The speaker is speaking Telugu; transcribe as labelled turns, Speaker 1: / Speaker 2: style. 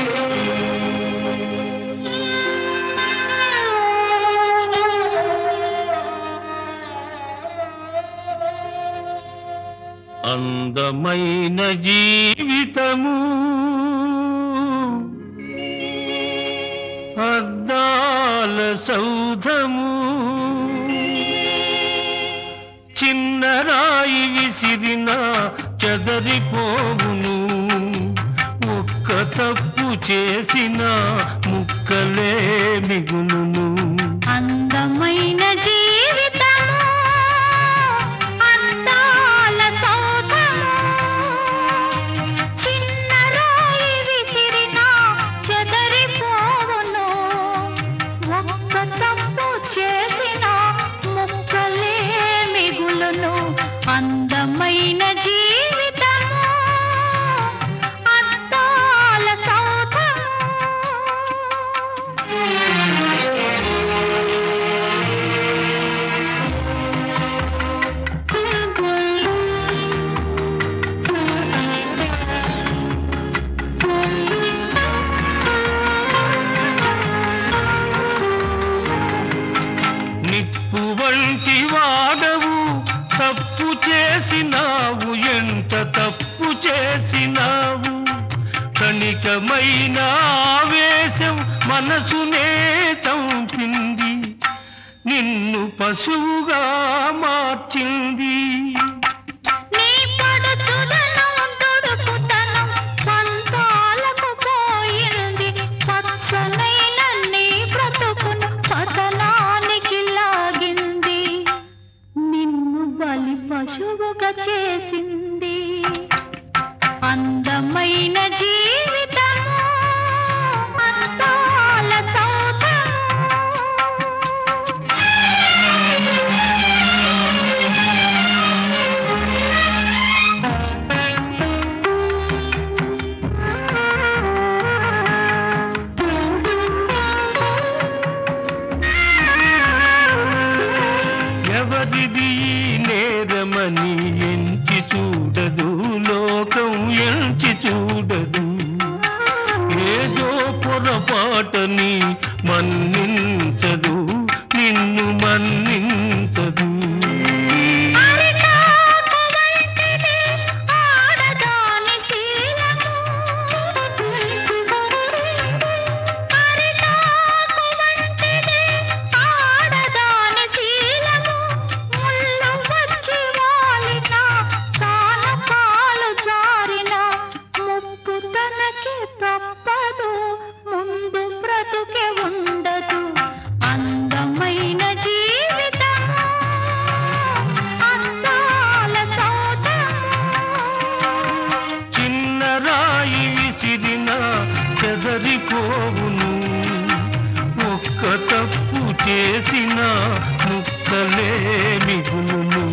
Speaker 1: అందమైన జీవితము అద్దాల సౌధము చిన్న రాయి విసిరిన చెదరిపోవును ఒక్క తప్పు చేసిన ముక్కలే మిగులును
Speaker 2: అందమైన జీవితము అందాల సౌధము చిన్న రాయి విసిరిన చెదరిపోవును ఒక్క తప్పు చేసిన ముక్కలే మిగులును అందమైన జీవితము అద్దాల సౌధము
Speaker 1: నిప్పు వంటి వాడవు తప్పు చేసినావు ఎంత తప్పు చేసినావు కణికమైన ఆవేశం మనసునే చంపింది నిన్ను పశువుగా మార్చింది
Speaker 2: నీ పడుచుదనం దుడుకుతనం పంతాలకు పోయింది పచ్చనైన నీ బ్రతుకును పతనానికి లాగింది నిన్ను బలి పశువుగా చేసింది అందమైన జీవితము అందాల సౌధము
Speaker 1: ఎవరిది ఈ నేరమని ఎంచి చూడదు లోకం ఎంచి చూడదు ఏదో పొరపాటని మన్నించదు నిన్ను మన్నించదు
Speaker 2: అరిటాకు వంటిది ఆడదాని శీలము. అరిటాకు వంటిది ఆడదాని శీలము. ముళ్ళు వచ్చి వాలినా, కానకాలు జారినా, ముప్పు తనకి తప్పదు ముందు బ్రతుకే ఉండదు అందమైన జీవితము అందాల సౌధము
Speaker 1: చిన్న రాయి విసిరిన చెదరిపోవును ఒక్క తప్పు చేసిన ముక్కలే మిగులును